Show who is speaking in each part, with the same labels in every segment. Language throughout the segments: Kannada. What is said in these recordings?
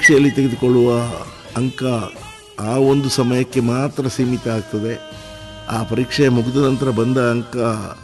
Speaker 1: ಪರೀಕ್ಷೆಯಲ್ಲಿ ತೆಗೆದುಕೊಳ್ಳುವ ಅಂಕ ಆ ಒಂದು ಸಮಯಕ್ಕೆ ಮಾತ್ರ ಸೀಮಿತ ಆಗ್ತದೆ ಆ ಪರೀಕ್ಷೆ ಮುಗಿದ ನಂತರ ಬಂದ ಅಂಕ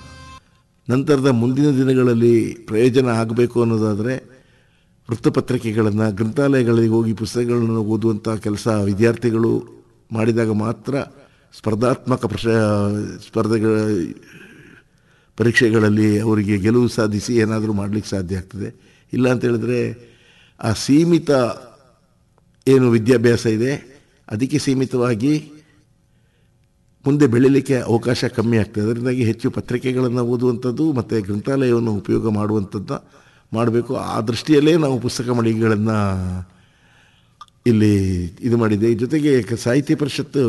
Speaker 1: ನಂತರದ ಮುಂದಿನ ದಿನಗಳಲ್ಲಿ ಪ್ರಯೋಜನ ಆಗಬೇಕು ಅನ್ನೋದಾದರೆ ವೃತ್ತಪತ್ರಿಕೆಗಳನ್ನು ಗ್ರಂಥಾಲಯಗಳಿಗೆ ಹೋಗಿ ಪುಸ್ತಕಗಳನ್ನು ಓದುವಂಥ ಕೆಲಸ ವಿದ್ಯಾರ್ಥಿಗಳು ಮಾಡಿದಾಗ ಮಾತ್ರ ಸ್ಪರ್ಧಾತ್ಮಕ ಪ್ರಶ ಸ್ಪರ್ಧೆಗಳ ಪರೀಕ್ಷೆಗಳಲ್ಲಿ ಅವರಿಗೆ ಗೆಲುವು ಸಾಧಿಸಿ ಏನಾದರೂ ಮಾಡಲಿಕ್ಕೆ ಸಾಧ್ಯ ಆಗ್ತದೆ ಇಲ್ಲ ಅಂತ ಹೇಳಿದ್ರೆ ಆ ಸೀಮಿತ ಏನು ವಿದ್ಯಾಭ್ಯಾಸ ಇದೆ ಅದಕ್ಕೆ ಸೀಮಿತವಾಗಿ ಮುಂದೆ ಬೆಳೀಲಿಕ್ಕೆ ಅವಕಾಶ ಕಮ್ಮಿ ಆಗ್ತದೆ ಅದರಿಂದಾಗಿ ಹೆಚ್ಚು ಪತ್ರಿಕೆಗಳನ್ನು ಓದುವಂಥದ್ದು ಮತ್ತು ಗ್ರಂಥಾಲಯವನ್ನು ಉಪಯೋಗ ಮಾಡುವಂಥದ್ದು ಮಾಡಬೇಕು ಆ ದೃಷ್ಟಿಯಲ್ಲೇ ನಾವು ಪುಸ್ತಕ ಮಳಿಗೆಗಳನ್ನು ಇಲ್ಲಿ ಇದು ಮಾಡಿದೆ ಜೊತೆಗೆ ಕ- ಸಾಹಿತ್ಯ ಪರಿಷತ್ತು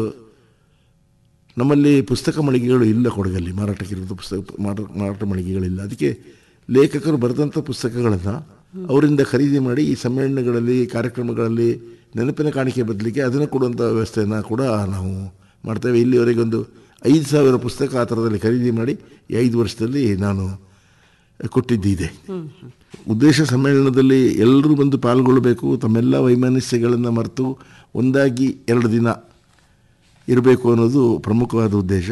Speaker 1: ನಮ್ಮಲ್ಲಿ ಪುಸ್ತಕ ಮಳಿಗೆಗಳು ಇಲ್ಲ ಕೊಡಗಲ್ಲಿ ಮಾರಾಟಕ್ಕಿರೋದು ಪುಸ್ತಕ ಮಾರ ಮಾರಾಟ ಮಳಿಗೆಗಳಿಲ್ಲ ಅದಕ್ಕೆ ಲೇಖಕರು ಬರೆದಂಥ ಪುಸ್ತಕಗಳನ್ನು ಅವರಿಂದ ಖರೀದಿ ಮಾಡಿ ಈ ಸಮ್ಮೇಳನಗಳಲ್ಲಿ ಕಾರ್ಯಕ್ರಮಗಳಲ್ಲಿ ನೆನಪಿನ ಕಾಣಿಕೆ ಬದಲಿಗೆ ಅದನ್ನು ಕೊಡುವಂಥ ವ್ಯವಸ್ಥೆಯನ್ನು ಕೂಡ ನಾವು ಮಾಡ್ತೇವೆ ಇಲ್ಲಿವರೆಗೆ ಒಂದು ಐದು ಸಾವಿರ ಪುಸ್ತಕ ಆ ಥರದಲ್ಲಿ ಖರೀದಿ ಮಾಡಿ ಈ ಐದು ವರ್ಷದಲ್ಲಿ ನಾನು ಕೊಟ್ಟಿದ್ದಿದೆ ಉದ್ದೇಶ ಸಮ್ಮೇಳನದಲ್ಲಿ ಎಲ್ಲರೂ ಬಂದು ಪಾಲ್ಗೊಳ್ಳಬೇಕು ತಮ್ಮೆಲ್ಲ ವೈಮನಸ್ಯಗಳನ್ನು ಮರೆತು ಒಂದಾಗಿ ಎರಡು ದಿನ ಇರಬೇಕು ಅನ್ನೋದು ಪ್ರಮುಖವಾದ ಉದ್ದೇಶ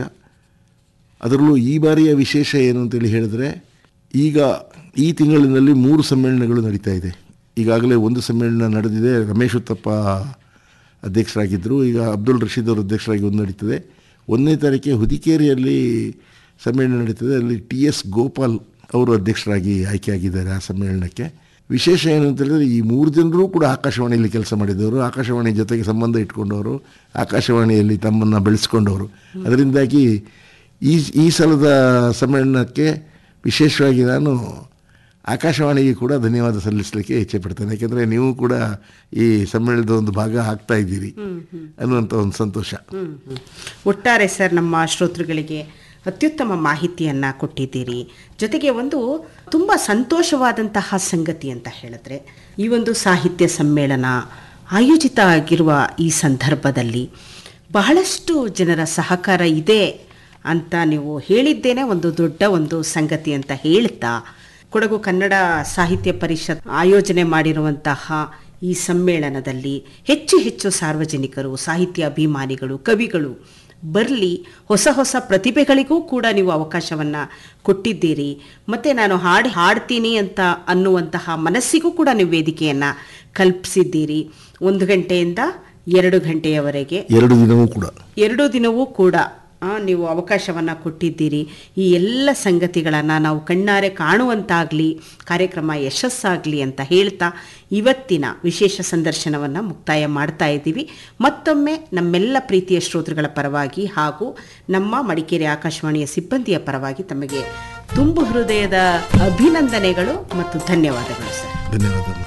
Speaker 1: ಅದರಲ್ಲೂ ಈ ಬಾರಿಯ ವಿಶೇಷ ಏನು ಅಂತೇಳಿ ಹೇಳಿದ್ರೆ ಈಗ ಈ ತಿಂಗಳಿನಲ್ಲಿ ಮೂರು ಸಮ್ಮೇಳನಗಳು ನಡೀತಾ ಇದೆ ಈಗಾಗಲೇ ಒಂದು ಸಮ್ಮೇಳನ ನಡೆದಿದೆ ರಮೇಶ್ ಉತ್ತಪ್ಪ ಅಧ್ಯಕ್ಷರಾಗಿದ್ದರು ಈಗ ಅಬ್ದುಲ್ ರಶೀದ್ ಅವರು ಅಧ್ಯಕ್ಷರಾಗಿ ಒಂದು ನಡೀತದೆ ಒಂದನೇ ತಾರೀಕಿಗೆ ಹುದಿಕೇರಿಯಲ್ಲಿ ಸಮ್ಮೇಳನ ನಡೀತದೆ ಅಲ್ಲಿ ಟಿ ಎಸ್ ಗೋಪಾಲ್ ಅವರು ಅಧ್ಯಕ್ಷರಾಗಿ ಆಯ್ಕೆಯಾಗಿದ್ದಾರೆ ಆ ಸಮ್ಮೇಳನಕ್ಕೆ ವಿಶೇಷ ಏನು ಅಂತ ಹೇಳಿದ್ರೆ ಈ ಮೂರು ಜನರು ಕೂಡ ಆಕಾಶವಾಣಿಯಲ್ಲಿ ಕೆಲಸ ಮಾಡಿದವರು ಆಕಾಶವಾಣಿ ಜೊತೆಗೆ ಸಂಬಂಧ ಇಟ್ಕೊಂಡವರು ಆಕಾಶವಾಣಿಯಲ್ಲಿ ತಮ್ಮನ್ನು ಬೆಳೆಸ್ಕೊಂಡವರು ಅದರಿಂದಾಗಿ ಈ ಈ ಸಲದ ಸಮ್ಮೇಳನಕ್ಕೆ ವಿಶೇಷವಾಗಿ ನಾನು ಆಕಾಶವಾಣಿಗೆ ಕೂಡ ಧನ್ಯವಾದ ಸಲ್ಲಿಸಲಿಕ್ಕೆ ಇಚ್ಛೆ ಪಡ್ತೇನೆ ಯಾಕೆಂದರೆ ನೀವು ಕೂಡ ಈ ಸಮ್ಮೇಳನದ ಒಂದು ಭಾಗ ಆಗ್ತಾ ಇದ್ದೀರಿ ಅನ್ನುವಂಥ ಒಂದು ಸಂತೋಷ
Speaker 2: ಹ್ಮ್, ಹ್ಮ್. ಒಟ್ಟಾರೆ ಸರ್ ನಮ್ಮ ಶ್ರೋತೃಗಳಿಗೆ ಅತ್ಯುತ್ತಮ ಮಾಹಿತಿಯನ್ನು ಕೊಟ್ಟಿದ್ದೀರಿ ಜೊತೆಗೆ ಒಂದು ತುಂಬ ಸಂತೋಷವಾದಂತಹ ಸಂಗತಿ ಅಂತ ಹೇಳಿದ್ರೆ ಈ ಒಂದು ಸಾಹಿತ್ಯ ಸಮ್ಮೇಳನ ಆಯೋಜಿತ ಆಗಿರುವ ಈ ಸಂದರ್ಭದಲ್ಲಿ ಬಹಳಷ್ಟು ಜನರ ಸಹಕಾರ ಇದೆ ಅಂತ ನೀವು ಹೇಳಿದ್ದೇನೆ ಒಂದು ದೊಡ್ಡ ಒಂದು ಸಂಗತಿ ಅಂತ ಹೇಳ್ತಾ ಕೊಡಗು ಕನ್ನಡ ಸಾಹಿತ್ಯ ಪರಿಷತ್ ಆಯೋಜನೆ ಮಾಡಿರುವಂತಹ ಈ ಸಮ್ಮೇಳನದಲ್ಲಿ ಹೆಚ್ಚು ಹೆಚ್ಚು ಸಾರ್ವಜನಿಕರು ಸಾಹಿತ್ಯ ಅಭಿಮಾನಿಗಳು ಕವಿಗಳು ಬರಲಿ ಹೊಸ ಹೊಸ ಪ್ರತಿಭೆಗಳಿಗೂ ಕೂಡ ನೀವು ಅವಕಾಶವನ್ನು ಕೊಟ್ಟಿದ್ದೀರಿ ಮತ್ತು ನಾನು ಹಾಡು ಹಾಡ್ತೀನಿ ಅಂತ ಅನ್ನುವಂತಹ ಮನಸ್ಸಿಗೂ ಕೂಡ ನೀವು ವೇದಿಕೆಯನ್ನು ಕಲ್ಪಿಸಿದ್ದೀರಿ ಒಂದು ಗಂಟೆಯಿಂದ ಎರಡು ಗಂಟೆಯವರೆಗೆ
Speaker 1: ಎರಡು ದಿನವೂ ಕೂಡ
Speaker 2: ಎರಡು ದಿನವೂ ಕೂಡ ಆ, ನೀವು ಅವಕಾಶವನ್ನು ಕೊಟ್ಟಿದ್ದೀರಿ ಈ ಎಲ್ಲ ಸಂಗತಿಗಳನ್ನು ನಾವು ಕಣ್ಣಾರೆ ಕಾಣುವಂತಾಗಲಿ ಕಾರ್ಯಕ್ರಮ ಯಶಸ್ಸಾಗಲಿ ಅಂತ ಹೇಳ್ತಾ ಇವತ್ತಿನ ವಿಶೇಷ ಸಂದರ್ಶನವನ್ನು ಮುಕ್ತಾಯ ಮಾಡ್ತಾ ಇದ್ದೀವಿ ಮತ್ತೊಮ್ಮೆ ನಮ್ಮೆಲ್ಲ ಪ್ರೀತಿಯ ಶ್ರೋತೃಗಳ ಪರವಾಗಿ ಹಾಗೂ ನಮ್ಮ ಮಡಿಕೇರಿ ಆಕಾಶವಾಣಿಯ ಸಿಬ್ಬಂದಿಯ ಪರವಾಗಿ ತಮಗೆ ತುಂಬು ಹೃದಯದ ಅಭಿನಂದನೆಗಳು ಮತ್ತು ಧನ್ಯವಾದಗಳು ಸರ್
Speaker 1: ಧನ್ಯವಾದಗಳು